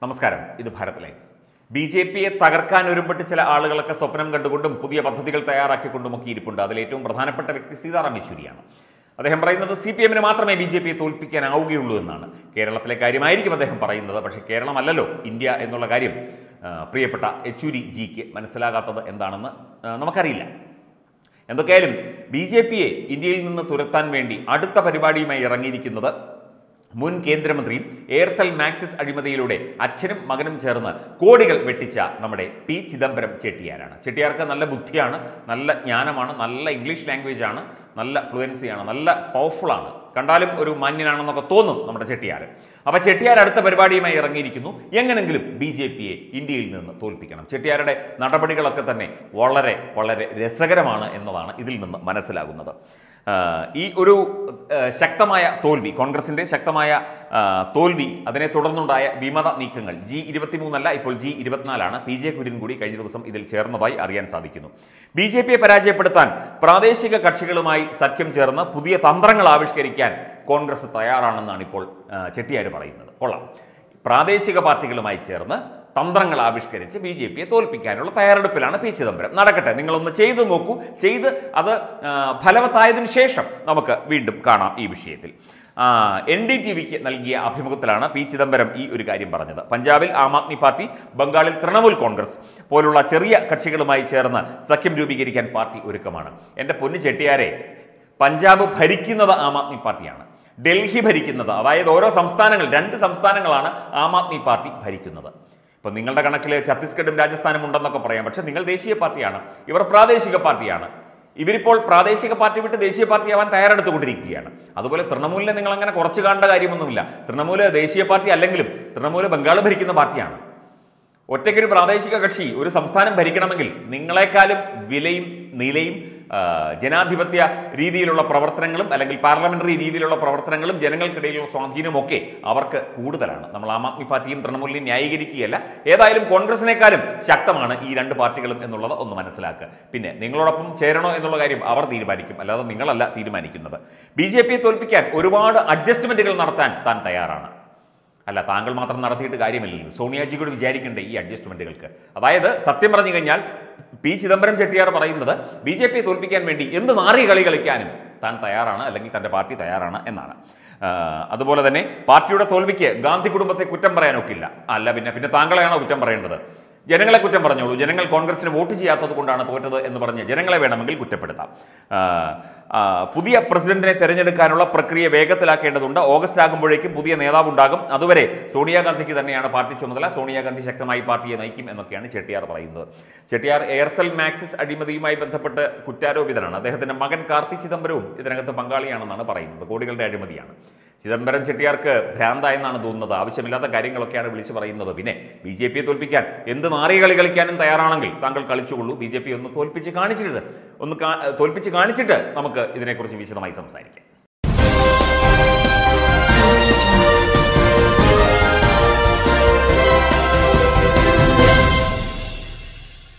നമസ്കാരം ഇത് Bharat live B J പിയെ തകർക്കാൻ ഒരുമ്പെട്ട് ചില ആളുകളൊക്കെ സ്വപ്നം കണ്ടുകൊണ്ടും പുതിയ പദ്ധതികൾ തയ്യാറാക്കിക്കൊണ്ടുമൊക്കെ ഇരിപ്പുണ്ട് അതിൽ ഏറ്റവും പ്രധാനപ്പെട്ട വ്യക്തി സീതാറാം യെച്ചൂരിയാണ് അദ്ദേഹം പറയുന്നത് സി പി എമ്മിന് മാത്രമേ ബി ജെ പിയെ തോൽപ്പിക്കാനാവുകയുള്ളൂ എന്നാണ് കേരളത്തിലെ കാര്യമായിരിക്കും അദ്ദേഹം പറയുന്നത് പക്ഷേ കേരളമല്ലല്ലോ ഇന്ത്യ എന്നുള്ള കാര്യം ആ, പ്രിയപ്പെട്ട യെച്ചൂരി ജിക്ക് മനസ്സിലാകാത്തത് എന്താണെന്ന് ആ, നമുക്കറിയില്ല എന്തൊക്കെയായാലും ബി ജെ പിയെ ഇന്ത്യയിൽ നിന്ന് തുരത്താൻ വേണ്ടി അടുത്ത പരിപാടിയുമായി ഇറങ്ങിയിരിക്കുന്നത് മുൻ കേന്ദ്രമന്ത്രിയും എയർസെൽ മാക്സിസ് അഴിമതിയിലൂടെ അച്ഛനും മകനും ചേർന്ന് കോടികൾ വെട്ടിച്ച നമ്മുടെ പി ചിദംബരം ചെട്ടിയാരാണ് ചെട്ടിയാർക്ക് നല്ല ബുദ്ധിയാണ് നല്ല ജ്ഞാനമാണ് നല്ല ഇംഗ്ലീഷ് ലാംഗ്വേജ് ആണ് നല്ല ഫ്ലുവൻസിയാണ് നല്ല പവർഫുൾ ആണ് കണ്ടാലും ഒരു മാന്യനാണെന്നൊക്കെ തോന്നും നമ്മുടെ ചെട്ടിയാർ അപ്പോൾ ചെട്ടിയാർ അടുത്ത പരിപാടിയുമായി ഇറങ്ങിയിരിക്കുന്നു എങ്ങനെങ്കിലും ബി ജെ പിയെ ഇന്ത്യയിൽ നിന്ന് തോൽപ്പിക്കണം ചെട്ടിയാരുടെ നടപടികളൊക്കെ തന്നെ വളരെ വളരെ രസകരമാണ് എന്നതാണ് ഇതിൽ നിന്ന് മനസ്സിലാകുന്നത് ആ, ഈ ഒരു ആ, ശക്തമായ തോൽവി കോൺഗ്രസിന്റെ ശക്തമായ ആ, തോൽവി അതിനെ തുടർന്നുണ്ടായ വിമത നീക്കങ്ങൾ ജി ഇരുപത്തിമൂന്നല്ല ഇപ്പോൾ ജി ഇരുപത്തിനാലാണ് പി ജെ കുര്യൻ കൂടി കഴിഞ്ഞ ദിവസം ഇതിൽ ചേർന്നതായി അറിയാൻ സാധിക്കുന്നു ബി ജെ പിയെ പരാജയപ്പെടുത്താൻ പ്രാദേശിക കക്ഷികളുമായി സഖ്യം ചേർന്ന് പുതിയ തന്ത്രങ്ങൾ ആവിഷ്കരിക്കാൻ കോൺഗ്രസ് തയ്യാറാണെന്നാണ് ഇപ്പോൾ ആ, ചെട്ടിയാർ പറയുന്നത് കൊള്ളാം പ്രാദേശിക പാർട്ടികളുമായി ചേർന്ന് തന്ത്രങ്ങൾ ആവിഷ്കരിച്ച് ബി ജെ പിയെ തോൽപ്പിക്കാനുള്ള തയ്യാറെടുപ്പിലാണ് പി ചിദംബരം നടക്കട്ടെ നിങ്ങളൊന്ന് ചെയ്തു നോക്കൂ ചെയ്ത് അത് ആ, ഫലവത്തായതിനു ശേഷം നമുക്ക് വീണ്ടും കാണാം ഈ വിഷയത്തിൽ എൻ ഡി ടി വിക്ക് നൽകിയ അഭിമുഖത്തിലാണ് പി ചിദംബരം ഈ ഒരു കാര്യം പറഞ്ഞത് പഞ്ചാബിൽ ആം ആദ്മി പാർട്ടി ബംഗാളിൽ തൃണമൂൽ കോൺഗ്രസ് പോലുള്ള ചെറിയ കക്ഷികളുമായി ചേർന്ന് സഖ്യം രൂപീകരിക്കാൻ പാർട്ടി ഒരുക്കമാണ് എൻ്റെ പൊന്നു ചെട്ടിയാരെ പഞ്ചാബ് ഭരിക്കുന്നത് ആം ആദ്മി പാർട്ടിയാണ് ഡൽഹി ഭരിക്കുന്നത് അതായത് ഓരോ സംസ്ഥാനങ്ങൾ രണ്ട് സംസ്ഥാനങ്ങളാണ് ആം ആദ്മി പാർട്ടി ഭരിക്കുന്നത് ഇപ്പം നിങ്ങളുടെ കണക്കിൽ ഛത്തീസ്ഗഡും രാജസ്ഥാനും ഉണ്ടെന്നൊക്കെ പറയാം പക്ഷേ നിങ്ങൾ ദേശീയ പാർട്ടിയാണ് ഇവർ പ്രാദേശിക പാർട്ടിയാണ് ഇവരിപ്പോൾ പ്രാദേശിക പാർട്ടി വിട്ട് ദേശീയ പാർട്ടി ആവാൻ തയ്യാറെടുത്തുകൊണ്ടിരിക്കുകയാണ് അതുപോലെ തൃണമൂലിനെ നിങ്ങൾ അങ്ങനെ കുറച്ച് കാണേണ്ട കാര്യമൊന്നുമില്ല തൃണമൂല് ദേശീയ പാർട്ടി അല്ലെങ്കിലും തൃണമൂല് ബംഗാൾ ഭരിക്കുന്ന പാർട്ടിയാണ് ഒറ്റയ്ക്കൊരു പ്രാദേശിക കക്ഷി ഒരു സംസ്ഥാനം ഭരിക്കണമെങ്കിൽ നിങ്ങളെക്കാളും വിലയും നിലയും ആ, ജനാധിപത്യ രീതിയിലുള്ള പ്രവർത്തനങ്ങളും അല്ലെങ്കിൽ പാർലമെന്ററി രീതിയിലുള്ള പ്രവർത്തനങ്ങളും ജനങ്ങൾക്കിടയിലുള്ള സ്വാധീനവും ഒക്കെ അവർക്ക് കൂടുതലാണ് നമ്മൾ ആം ആദ്മി പാർട്ടിയും തൃണമൂലിനെയും ന്യായീകരിക്കുകയല്ല ഏതായാലും കോൺഗ്രസിനേക്കാളും ശക്തമാണ് ഈ രണ്ട് പാർട്ടികളും എന്നുള്ളത് ഒന്ന് മനസ്സിലാക്കുക പിന്നെ നിങ്ങളോടൊപ്പം ചേരണോ എന്നുള്ള കാര്യം അവർ തീരുമാനിക്കും അല്ലാതെ നിങ്ങളല്ല തീരുമാനിക്കുന്നത് ബി ജെ പിയെ തോൽപ്പിക്കാൻ ഒരുപാട് അഡ്ജസ്റ്റ്മെന്റുകൾ നടത്താൻ താൻ തയ്യാറാണ് അല്ല താങ്കൾ മാത്രം നടത്തിയിട്ട് കാര്യമില്ലല്ലോ സോണിയാജി കൂടി വിചാരിക്കണ്ടേ ഈ അഡ്ജസ്റ്റ്മെന്റുകൾക്ക് അതായത് സത്യം പറഞ്ഞു കഴിഞ്ഞാൽ പി ചിദംബരം ചെട്ടിയാർ പറയുന്നത് ബി ജെ പിയെ തോൽപ്പിക്കാൻ വേണ്ടി എന്ത് നാറിയ കളി കളിക്കാനും താൻ തയ്യാറാണ് അല്ലെങ്കിൽ തൻ്റെ പാർട്ടി തയ്യാറാണ് എന്നാണ് ആ, അതുപോലെ തന്നെ പാർട്ടിയുടെ തോൽവിക്ക് ഗാന്ധി കുടുംബത്തെ കുറ്റം പറയാനൊക്കില്ല അല്ല പിന്നെ പിന്നെ താങ്കളെയാണോ കുറ്റം പറയേണ്ടത് ജനങ്ങളെ കുറ്റം പറഞ്ഞോളൂ ജനങ്ങൾ കോൺഗ്രസിന് വോട്ട് ചെയ്യാത്തത് കൊണ്ടാണ് തോറ്റത് എന്ന് പറഞ്ഞ് ജനങ്ങളെ വേണമെങ്കിൽ കുറ്റപ്പെടുത്താം ആ, ആ, പുതിയ പ്രസിഡന്റിനെ തെരഞ്ഞെടുക്കാനുള്ള പ്രക്രിയ വേഗത്തിലാക്കേണ്ടതുണ്ട് ഓഗസ്റ്റ് ആകുമ്പോഴേക്കും പുതിയ നേതാവ് ഉണ്ടാകും അതുവരെ സോണിയാഗാന്ധിക്ക് തന്നെയാണ് പാർട്ടി ചുമതല സോണിയാഗാന്ധി ശക്തമായി പാർട്ടിയെ നയിക്കും എന്നൊക്കെയാണ് ചെട്ടിയാർ പറയുന്നത് ചെട്ടിയാർ എയർസെൽ മാക്സിസ് അഴിമതിയുമായി ബന്ധപ്പെട്ട് കുറ്റാരോപിതനാണ് അദ്ദേഹത്തിന്റെ മകൻ കാർത്തി ചിദംബരവും ഇതിനകത്ത് പങ്കാളിയാണെന്നാണ് പറയുന്നത് കോടികളുടെ അഴിമതിയാണ് ചിദംബരം ചെട്ടിയാർക്ക് ഭ്രാന്ത എന്നാണ് തോന്നുന്നത് ആവശ്യമില്ലാത്ത കാര്യങ്ങളൊക്കെയാണ് വിളിച്ചു പറയുന്നത് പിന്നെ ബി ജെ പിയെ തോൽപ്പിക്കാൻ എന്ത് നാറിയ കളി കളിക്കാനും തയ്യാറാണെങ്കിൽ താങ്കൾ കളിച്ചുകൊള്ളൂ ബി ജെ പി ഒന്ന് തോൽപ്പിച്ച് കാണിച്ചിട്ട് ഒന്ന് കാ- തോൽപ്പിച്ച് കാണിച്ചിട്ട് നമുക്ക് ഇതിനെക്കുറിച്ച് വിശദമായി സംസാരിക്കാം